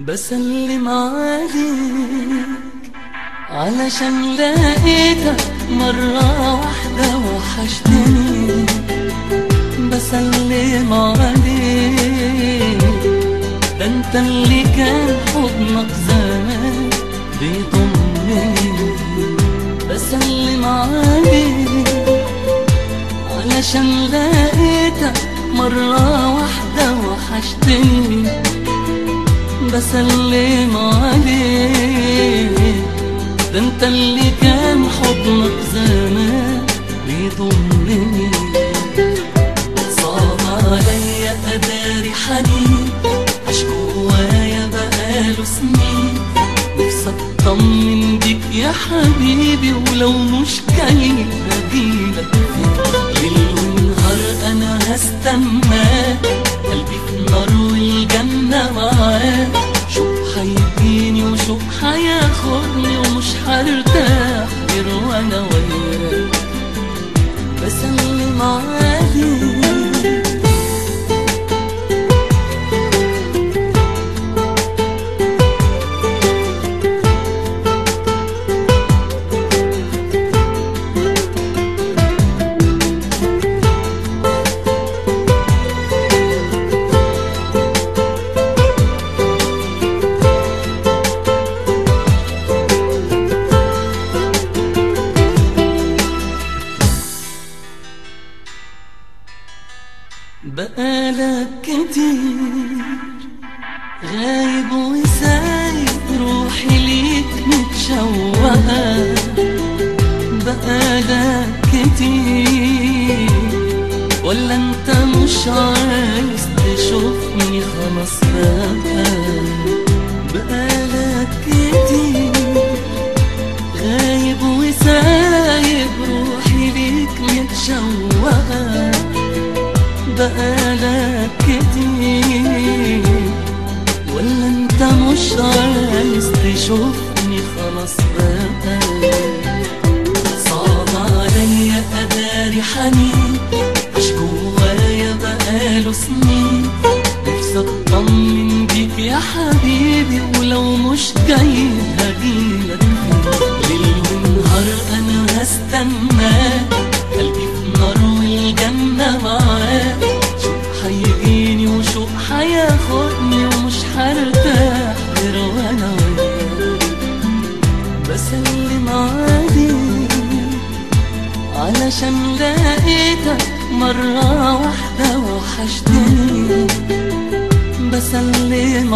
بسلم عليك علشان لقيتك مرة واحدة وحشتني بسلم عليك ده انت اللي كان حضنك زمان بيضمني بسلم عليك علشان لقيتك مرة واحدة وحشتني بسلم عليك ده انت اللي كان حضنك زمان بيضمني صعب عليا اداري حنين عاش جوايا بقاله سنين نفسي اطمن بيك يا حبيبي ولو مش جاي هجيلك ليل ونهار انا هستناك قلبي في نار والجنة معاك شوق هيجيني وشوق هياخدني ومش هرتاح غير وانا وياك بسلم عليك بقالك كتير غايب وسايب روحي ليك متشوقة بقالك كتير ولا انت مش عايز تشوفني خلاص بقى بقالك كتير غايب وسايب روحي ليك متشوقة بقالك كتير ولا انت مش عايز تشوفني خلاص بقى صعب عليا اداري حنين عاش جوايا بقاله سنين نفسي اطمن بيك يا حبيبي ولو مش جاي هجيلك ليل ونهار انا هستناك قلبي في نار والجنة معاك شوق هيجيني وشوق هياخدني ومش هرتاح غير وانا وياك بسلم عليك علشان لقيتك مرة واحدة وحشتني بسلم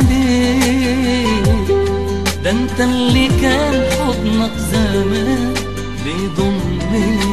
عليك ده انت اللي كان حضنك زمان بيضمني